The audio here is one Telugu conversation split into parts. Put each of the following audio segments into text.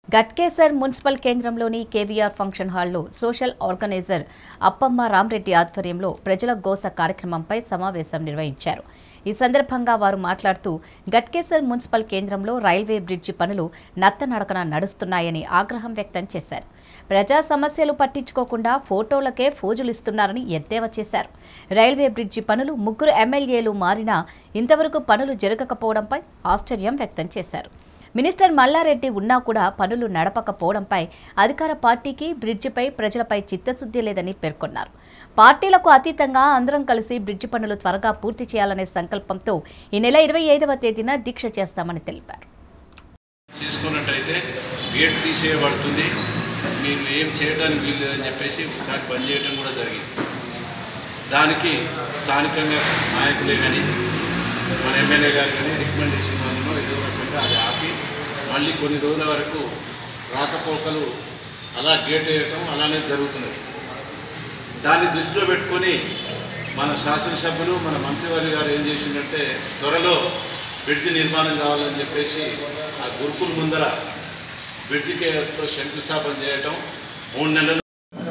గట్కేసర్ మున్సిపల్ కేంద్రంలోని కేవీఆర్ ఫంక్షన్ హాల్లో సోషల్ ఆర్గనైజర్ అప్పమ్మ రామరెడ్డి ఆధ్వర్యంలో ప్రజల గోస కార్యక్రమంపై సమావేశం నిర్వహించారు ఈ సందర్భంగా వారు మాట్లాడుతూ గట్కేసర్ మున్సిపల్ కేంద్రంలో రైల్వే బ్రిడ్జి పనులు నత్తనడకన నడుస్తున్నాయని ఆగ్రహం వ్యక్తం చేశారు ప్రజా సమస్యలు పట్టించుకోకుండా ఫోటోలకే ఫోజులిస్తున్నారని ఎద్దేవా చేశారు రైల్వే బ్రిడ్జి పనులు ముగ్గురు ఎమ్మెల్యేలు మారినా ఇంతవరకు పనులు జరగకపోవడంపై ఆశ్చర్యం వ్యక్తం చేశారు మినిస్టర్ మల్లారెడ్డి ఉన్నా కూడా పనులు నడపకపోవడంపై అధికార పార్టీకి బ్రిడ్జిపై ప్రజలపై చిత్తశుద్ధి లేదని పేర్కొన్నారు పార్టీలకు అతీతంగా అందరం కలిసి బ్రిడ్జి పనులు త్వరగా పూర్తి చేయాలనే సంకల్పంతో ఈ నెల ఇరవై ఐదవ తేదీన దీక్ష చేస్తామని తెలిపారు చేసుకున్నట్టయితే గేట్ తీసేయబడుతుంది మీరు ఏం చేయడానికి వీలు లేదని చెప్పేసి ఒకసారి బంద్ చేయడం కూడా జరిగింది దానికి స్థానికంగా నాయకులే కానీ మన ఎమ్మెల్యే గారు కానీ రికమెండేషన్ వల్ల ఏదో రకంగా అది ఆపి మళ్ళీ కొన్ని రోజుల వరకు రాకపోకలు అలా గేట్ వేయటం అలానే జరుగుతున్నది దాన్ని దృష్టిలో పెట్టుకొని మన శాసనసభ్యులు మన మంత్రివర్య గారు ఏం చేసిందంటే త్వరలో బ్రిడ్జి నిర్మాణం కావాలని చెప్పేసి ఆ గురుకుల ముందర బ్రిడ్జికి శంకుస్థాపన చేయటం మూడు నెలలు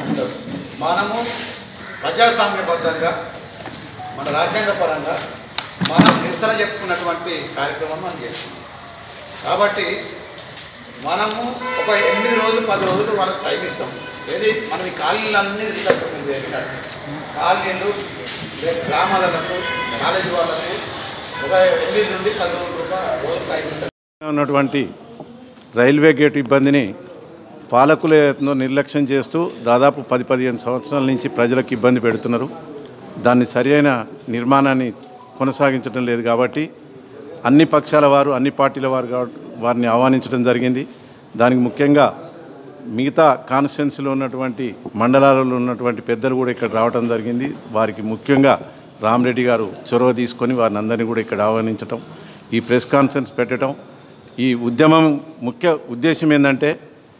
మనము ప్రజాస్వామ్యబద్ధంగా మన రాజ్యాంగ పరంగా మనం నిరసన చెప్పుకున్నటువంటి కార్యక్రమం మనం చేస్తున్నాం కాబట్టి మనము ఒక ఎనిమిది రోజులు పది రోజులు వాళ్ళకి టైం ఇస్తాం ఏది మనం ఈ కాలనీలన్నీ రీకన్స్ట్రక్షన్ చేసినట్టు కాలనీలు లేదా గ్రామాలకు కాలేజీ వాళ్ళకు ఒక ఎనిమిది నుండి పది రోజుల రూపాయలు రోజులు టైం ఇస్తాం ఉన్నటువంటి రైల్వే గేట్ ఇబ్బందిని పాలకుల యత్నంలో నిర్లక్ష్యం చేస్తూ దాదాపు పది పదిహేను సంవత్సరాల నుంచి ప్రజలకు ఇబ్బంది పెడుతున్నారు దాన్ని సరియైన నిర్మాణాన్ని కొనసాగించడం లేదు కాబట్టి అన్ని పక్షాల వారు అన్ని పార్టీల వారు కాబట్టి వారిని ఆహ్వానించడం జరిగింది దానికి ముఖ్యంగా మిగతా కాన్స్టిట్యున్సీలో ఉన్నటువంటి మండలాలలో ఉన్నటువంటి పెద్దలు కూడా ఇక్కడ రావడం జరిగింది వారికి ముఖ్యంగా రామరెడ్డి గారు చొరవ తీసుకొని వారిని అందరినీ కూడా ఇక్కడ ఆహ్వానించటం ఈ ప్రెస్ కాన్ఫరెన్స్ పెట్టడం ఈ ఉద్యమం ముఖ్య ఉద్దేశం ఏంటంటే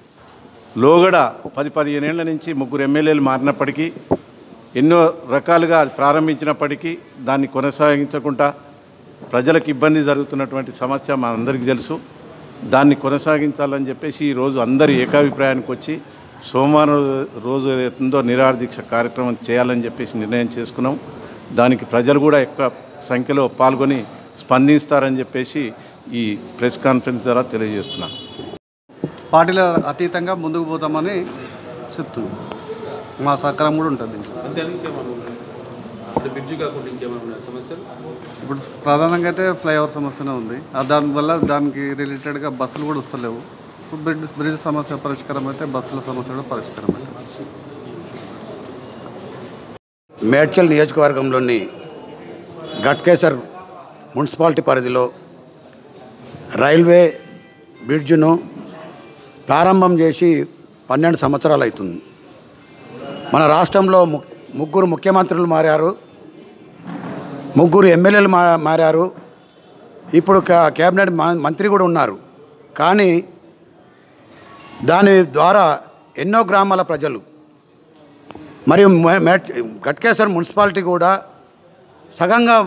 లోగడ పది పదిహేను ఏళ్ల నుంచి ముగ్గురు ఎమ్మెల్యేలు మారినప్పటికీ ఎన్నో రకాలుగా అది ప్రారంభించినప్పటికీ దాన్ని కొనసాగించకుండా ప్రజలకు ఇబ్బంది జరుగుతున్నటువంటి సమస్య మా అందరికీ తెలుసు దాన్ని కొనసాగించాలని చెప్పేసి ఈరోజు అందరి ఏకాభిప్రాయానికి వచ్చి సోమవారం రోజు ఏదైతుందో నిరాహార దీక్ష కార్యక్రమం చేయాలని చెప్పేసి నిర్ణయం చేసుకున్నాం దానికి ప్రజలు కూడా ఎక్కువ సంఖ్యలో పాల్గొని స్పందిస్తారని చెప్పేసి ఈ ప్రెస్ కాన్ఫరెన్స్ ద్వారా తెలియజేస్తున్నాను పార్టీల అతీతంగా ముందుకు పోతామని చెప్తున్నాం మా సహకారం కూడా ఉంటుంది దీంట్లో. అంతే ఇంకేమన్నా ఉన్నాయి అంటే బ్రిడ్జి కాకుండా ఇంకేమైనా ఉన్నాయి సమస్యలు ఇప్పుడు ప్రధానంగా అయితే ఫ్లైఓవర్ సమస్యనే ఉంది ఆ దానివల్ల దానికి రిలేటెడ్గా బస్సులు కూడా వస్తలేవు ఇప్పుడు బ్రిడ్జ్ బ్రిడ్జ్ సమస్య పరిష్కారం అయితే బస్సుల సమస్య కూడా పరిష్కారం అవుతుంది మేడ్చల్ నియోజకవర్గంలోని గట్కేసర్ మున్సిపాలిటీ పరిధిలో రైల్వే బ్రిడ్జ్ను ప్రారంభం చేసి పన్నెండు సంవత్సరాలు అవుతుంది మన రాష్ట్రంలో ము ముగ్గురు ముఖ్యమంత్రులు మారారు ముగ్గురు ఎమ్మెల్యేలు మా మారారు ఇప్పుడు కా- కేబినెట్ మా- మంత్రి కూడా ఉన్నారు కానీ దాని ద్వారా ఎన్నో గ్రామాల ప్రజలు మరియు మే- మేట్ గట్కేశ్వర్ మున్సిపాలిటీ కూడా సగంగా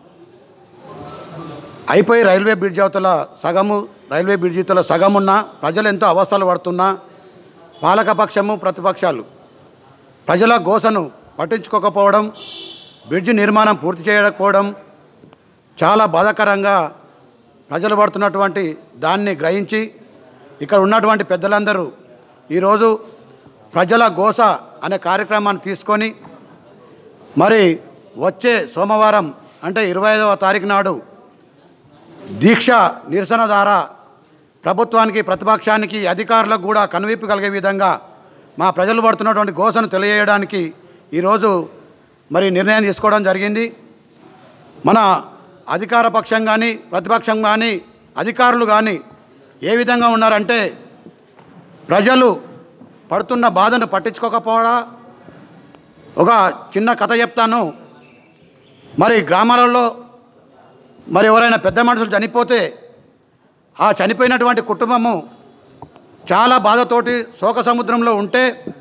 అయిపోయి రైల్వే బ్రిడ్జ్ అవతల సగము రైల్వే బ్రిడ్జ్ అవతల సగం ఉన్న ప్రజలు ఎంతో అవస్థలు పడుతున్నా పాలకపక్షము ప్రతిపక్షాలు ప్రజల గోసను పట్టించుకోకపోవడం బ్రిడ్జ్ నిర్మాణం పూర్తి చేయకపోవడం చాలా బాధాకరంగా ప్రజలు పడుతున్నటువంటి దాన్ని గ్రహించి ఇక్కడ ఉన్నటువంటి పెద్దలందరూ ఈరోజు ప్రజల గోస అనే కార్యక్రమాన్ని తీసుకొని మరి వచ్చే సోమవారం అంటే ఇరవై ఐదవ తారీఖు నాడు దీక్ష నిరసన ద్వారా ప్రభుత్వానికి ప్రతిపక్షానికి అధికారులకు కూడా కనువిప్పు కలిగే విధంగా మా ప్రజలు పడుతున్నటువంటి గోసను తెలియజేయడానికి ఈరోజు మరి నిర్ణయం తీసుకోవడం జరిగింది మన అధికార పక్షం కానీ ప్రతిపక్షం కానీ అధికారులు కానీ ఏ విధంగా ఉన్నారంటే ప్రజలు పడుతున్న బాధను పట్టించుకోకపోవడా ఒక చిన్న కథ చెప్తాను మరి గ్రామాలలో మరి ఎవరైనా పెద్ద మనుషులు చనిపోతే ఆ చనిపోయినటువంటి కుటుంబము చాలా బాధతోటి శోక సముద్రంలో ఉంటే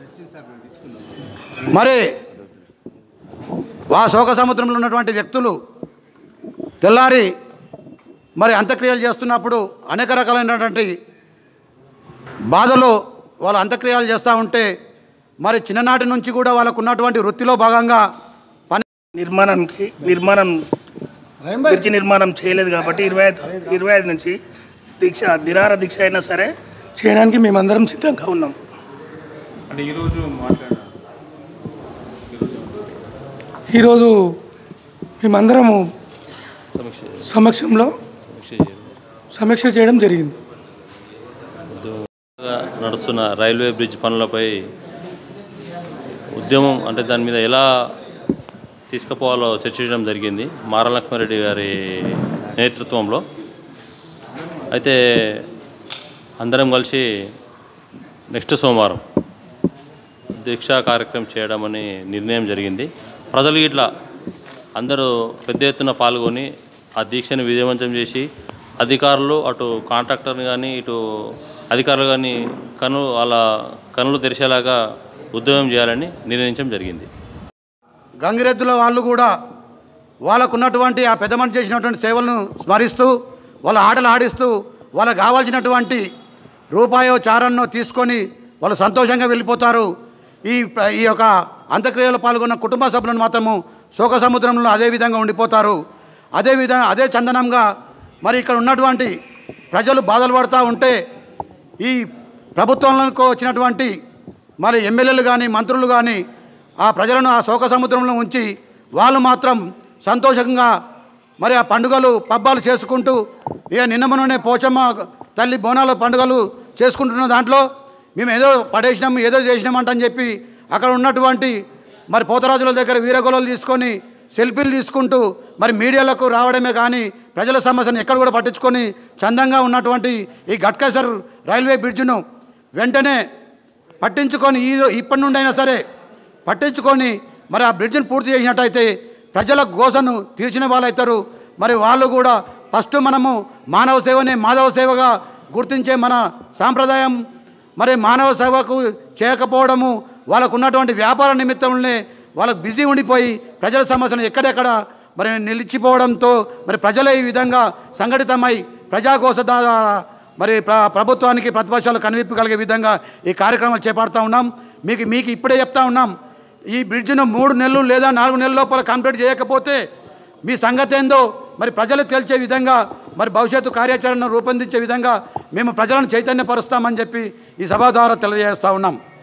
మరి ఆ శోక సముద్రంలో ఉన్నటువంటి వ్యక్తులు తెల్లారి మరి అంత్యక్రియలు చేస్తున్నప్పుడు అనేక రకాలైనటువంటి బాధలో వాళ్ళు అంత్యక్రియాలు చేస్తూ ఉంటే మరి చిన్ననాటి నుంచి కూడా వాళ్ళకు ఉన్నటువంటి వృత్తిలో భాగంగా పని నిర్మాణానికి నిర్మాణం బ్రిడ్జి నిర్మాణం చేయలేదు కాబట్టి ఇరవై ఐదు ఇరవై ఐదు నుంచి దీక్ష నిరార దీక్ష అయినా సరే చేయడానికి మేమందరం సిద్ధంగా ఉన్నాం అంటే ఈరోజు మాట్లాడారు ఈరోజు మేమందరము సమక్షంలో సమీక్ష చేయడం జరిగింది నడుస్తున్న రైల్వే బ్రిడ్జ్ పనులపై ఉద్యమం అంటే దాని మీద ఎలా తీసుకుపోవాలో చర్చించడం జరిగింది మార లక్ష్మారెడ్డి గారి నేతృత్వంలో అయితే అందరం కలిసి నెక్స్ట్ సోమవారం దీక్షా కార్యక్రమం చేయడం అని నిర్ణయం జరిగింది ప్రజలు ఇట్లా అందరూ పెద్ద ఎత్తున పాల్గొని ఆ దీక్షను విజయవంతం చేసి అధికారులు అటు కాంట్రాక్టర్ని కానీ ఇటు అధికారులు కానీ కను వాళ్ళ కనులు తెరిచేలాగా ఉద్యమం చేయాలని నిర్ణయించడం జరిగింది గంగిరెద్దుల వాళ్ళు కూడా వాళ్ళకు ఉన్నటువంటి ఆ పెద్ద మనిషి చేసినటువంటి సేవలను స్మరిస్తూ వాళ్ళ ఆటలు ఆడిస్తూ వాళ్ళకు కావాల్సినటువంటి రూపాయో చారన్నో తీసుకొని వాళ్ళు సంతోషంగా వెళ్ళిపోతారు ఈ ప్ర- ఈ యొక్క అంత్యక్రియలో పాల్గొన్న కుటుంబ సభ్యులను మాత్రము శోక సముద్రంలో అదే విధంగా ఉండిపోతారు అదే విధంగా అదే చందనంగా మరి ఇక్కడ ఉన్నటువంటి ప్రజలు బాధలు పడుతూ ఉంటే ఈ ప్రభుత్వంలో వచ్చినటువంటి మరి ఎమ్మెల్యేలు కానీ మంత్రులు కానీ ఆ ప్రజలను ఆ శోక సముద్రంలో ఉంచి వాళ్ళు మాత్రం సంతోషంగా మరి ఆ పండుగలు పబ్బాలు చేసుకుంటూ ఇక నిన్న మొన్ననే పోచమ్మ తల్లి బోనాల పండుగలు చేసుకుంటున్న దాంట్లో మేము ఏదో పడేసినాం ఏదో చేసినామంటని చెప్పి అక్కడ ఉన్నటువంటి మరి పోతరాజుల దగ్గర వీరగొలలు తీసుకొని సెల్ఫీలు తీసుకుంటూ మరి మీడియాలకు రావడమే కానీ ప్రజల సమస్యను ఎక్కడ కూడా పట్టించుకొని చందంగా ఉన్నటువంటి ఈ గట్కేసర్ రైల్వే బ్రిడ్జ్ను వెంటనే పట్టించుకొని ఈ ఇప్పటి నుండి అయినా సరే పట్టించుకొని మరి ఆ బ్రిడ్జిని పూర్తి చేసినట్టయితే ప్రజల గోసను తీర్చిన వాళ్ళు అవుతారు మరి వాళ్ళు కూడా ఫస్ట్ మనము మానవ సేవనే మాధవ సేవగా గుర్తించే మన సాంప్రదాయం మరి మానవ సేవకు చేయకపోవడము వాళ్ళకు ఉన్నటువంటి వ్యాపార నిమిత్తంలోనే వాళ్ళకు బిజీ ఉండిపోయి ప్రజల సమస్యను ఎక్కడెక్కడ మరి నిలిచిపోవడంతో మరి ప్రజలే ఈ విధంగా సంఘటితమై ప్రజాకోస ద్వారా మరి ప్ర ప్రభుత్వానికి ప్రతిపక్షాలు కనువిప్పు కలిగే విధంగా ఈ కార్యక్రమాలు చేపడతా ఉన్నాం మీకు మీకు ఇప్పుడే చెప్తా ఉన్నాం ఈ బ్రిడ్జ్ను మూడు నెలలు లేదా నాలుగు నెలల లోపల కంప్లీట్ చేయకపోతే మీ సంగతి ఏందో మరి ప్రజలు తేల్చే విధంగా మరి భవిష్యత్తు కార్యాచరణను రూపొందించే విధంగా మేము ప్రజలను చైతన్యపరుస్తామని చెప్పి ఈ సభ ద్వారా తెలియజేస్తా ఉన్నాం